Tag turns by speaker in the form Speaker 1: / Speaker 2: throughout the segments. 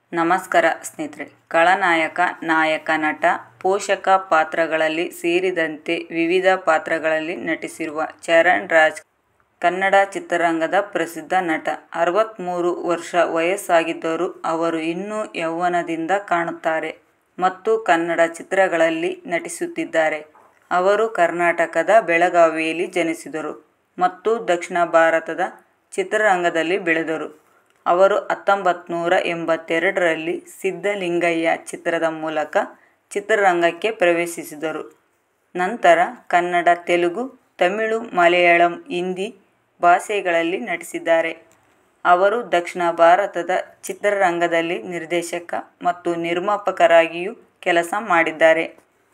Speaker 1: ನಮಸ್ಕಾರ ಸ್ನೇಹಿತರೆ ಖಳನಾಯಕ ನಾಯಕ ನಟ ಪೋಷಕ ಪಾತ್ರಗಳಲ್ಲಿ ಸೇರಿದಂತೆ ವಿವಿಧ ಪಾತ್ರಗಳಲ್ಲಿ ನಟಿಸಿರುವ ಚರಣ್ ರಾಜ್ ಕನ್ನಡ ಚಿತ್ರರಂಗದ ಪ್ರಸಿದ್ಧ ನಟ ಅರವತ್ತ್ಮೂರು ವರ್ಷ ವಯಸ್ಸಾಗಿದ್ದರೂ ಅವರು ಇನ್ನೂ ಯೌವನದಿಂದ ಕಾಣುತ್ತಾರೆ ಮತ್ತು ಕನ್ನಡ ಚಿತ್ರಗಳಲ್ಲಿ ನಟಿಸುತ್ತಿದ್ದಾರೆ ಅವರು ಕರ್ನಾಟಕದ ಬೆಳಗಾವಿಯಲ್ಲಿ ಜನಿಸಿದರು ಮತ್ತು ದಕ್ಷಿಣ ಭಾರತದ ಚಿತ್ರರಂಗದಲ್ಲಿ ಬೆಳೆದರು ಅವರು ಹತ್ತೊಂಬತ್ತು ನೂರ ಎಂಬತ್ತೆರಡರಲ್ಲಿ ಸಿದ್ಧಲಿಂಗಯ್ಯ ಚಿತ್ರದ ಮೂಲಕ ಚಿತ್ರರಂಗಕ್ಕೆ ಪ್ರವೇಶಿಸಿದರು ನಂತರ ಕನ್ನಡ ತೆಲುಗು ತಮಿಳು ಮಲಯಾಳಂ ಹಿಂದಿ ಭಾಷೆಗಳಲ್ಲಿ ನಟಿಸಿದ್ದಾರೆ ಅವರು ದಕ್ಷಿಣ ಭಾರತದ ಚಿತ್ರರಂಗದಲ್ಲಿ ನಿರ್ದೇಶಕ ಮತ್ತು ನಿರ್ಮಾಪಕರಾಗಿಯೂ ಕೆಲಸ ಮಾಡಿದ್ದಾರೆ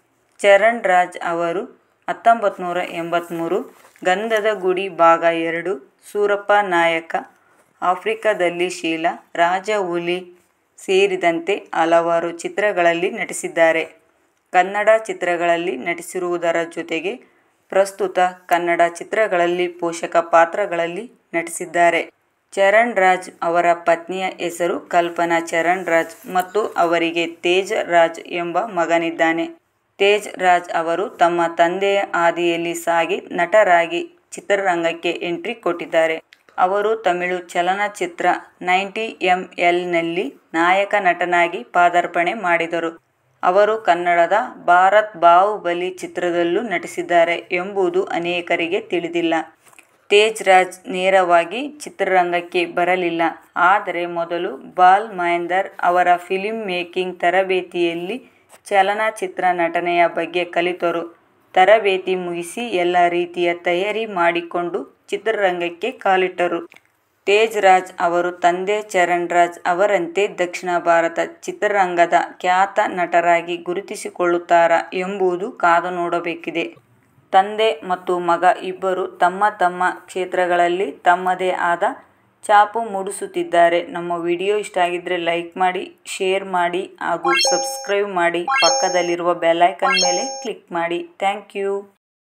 Speaker 1: ಚರಣ್ ರಾಜ್ ಅವರು ಹತ್ತೊಂಬತ್ತು ನೂರ ಎಂಬತ್ತ್ಮೂರು ಗಂಧದ ಗುಡಿ ಭಾಗ ಎರಡು ಸೂರಪ್ಪ ನಾಯಕ ಆಫ್ರಿಕಾದಲ್ಲಿ ಶೀಲಾ ರಾಜಹುಲಿ ಸೇರಿದಂತೆ ಹಲವಾರು ಚಿತ್ರಗಳಲ್ಲಿ ನಟಿಸಿದ್ದಾರೆ ಕನ್ನಡ ಚಿತ್ರಗಳಲ್ಲಿ ನಟಿಸಿರುವುದರ ಜೊತೆಗೆ ಪ್ರಸ್ತುತ ಕನ್ನಡ ಚಿತ್ರಗಳಲ್ಲಿ ಪೋಷಕ ಪಾತ್ರಗಳಲ್ಲಿ ನಟಿಸಿದ್ದಾರೆ ಚರಣ್ ರಾಜ್ ಅವರ ಪತ್ನಿಯ ಹೆಸರು ಕಲ್ಪನಾ ಚರಣ್ ರಾಜ್ ಮತ್ತು ಅವರಿಗೆ ತೇಜ ರಾಜ್ ಎಂಬ ಮಗನಿದ್ದಾನೆ ತೇಜ್ ರಾಜ್ ಅವರು ತಮ್ಮ ತಂದೆಯ ಹಾದಿಯಲ್ಲಿ ಸಾಗಿ ನಟರಾಗಿ ಚಿತ್ರರಂಗಕ್ಕೆ ಎಂಟ್ರಿ ಕೊಟ್ಟಿದ್ದಾರೆ ಅವರು ತಮಿಳು ಚಲನಚಿತ್ರ ನೈಂಟಿ ಎಂ ಎಲ್ನಲ್ಲಿ ನಾಯಕ ನಟನಾಗಿ ಪಾದಾರ್ಪಣೆ ಮಾಡಿದರು ಅವರು ಕನ್ನಡದ ಭಾರತ್ ಬಾಹುಬಲಿ ಚಿತ್ರದಲ್ಲೂ ನಟಿಸಿದ್ದಾರೆ ಎಂಬುದು ಅನೇಕರಿಗೆ ತಿಳಿದಿಲ್ಲ ತೇಜ್ ರಾಜ್ ನೇರವಾಗಿ ಚಿತ್ರರಂಗಕ್ಕೆ ಬರಲಿಲ್ಲ ಆದರೆ ಮೊದಲು ಬಾಲ್ ಮಹೇಂದರ್ ಅವರ ಫಿಲ್ಮ್ ಮೇಕಿಂಗ್ ತರಬೇತಿಯಲ್ಲಿ ಚಲನಚಿತ್ರ ನಟನೆಯ ಬಗ್ಗೆ ಕಲಿತರು ತರಬೇತಿ ಮುಗಿಸಿ ಎಲ್ಲ ರೀತಿಯ ತಯಾರಿ ಮಾಡಿಕೊಂಡು ಚಿತ್ರರಂಗಕ್ಕೆ ಕಾಲಿಟ್ಟರು ತೇಜ್ ರಾಜ್ ಅವರು ತಂದೆ ಚರಣ್ ರಾಜ್ ಅವರಂತೆ ದಕ್ಷಿಣ ಭಾರತ ಚಿತ್ರರಂಗದ ಖ್ಯಾತ ನಟರಾಗಿ ಗುರುತಿಸಿಕೊಳ್ಳುತ್ತಾರಾ ಎಂಬುದು ಕಾದು ನೋಡಬೇಕಿದೆ ತಂದೆ ಮತ್ತು ಮಗ ಇಬ್ಬರು ತಮ್ಮ ತಮ್ಮ ಕ್ಷೇತ್ರಗಳಲ್ಲಿ ತಮ್ಮದೇ ಆದ ಛಾಪು ಮೂಡಿಸುತ್ತಿದ್ದಾರೆ ನಮ್ಮ ವಿಡಿಯೋ ಇಷ್ಟ ಆಗಿದ್ದರೆ ಲೈಕ್ ಮಾಡಿ ಶೇರ್ ಮಾಡಿ ಹಾಗೂ ಸಬ್ಸ್ಕ್ರೈಬ್ ಮಾಡಿ ಪಕ್ಕದಲ್ಲಿರುವ ಬೆಲ್ಲೈಕನ್ ಮೇಲೆ ಕ್ಲಿಕ್ ಮಾಡಿ ಥ್ಯಾಂಕ್ ಯು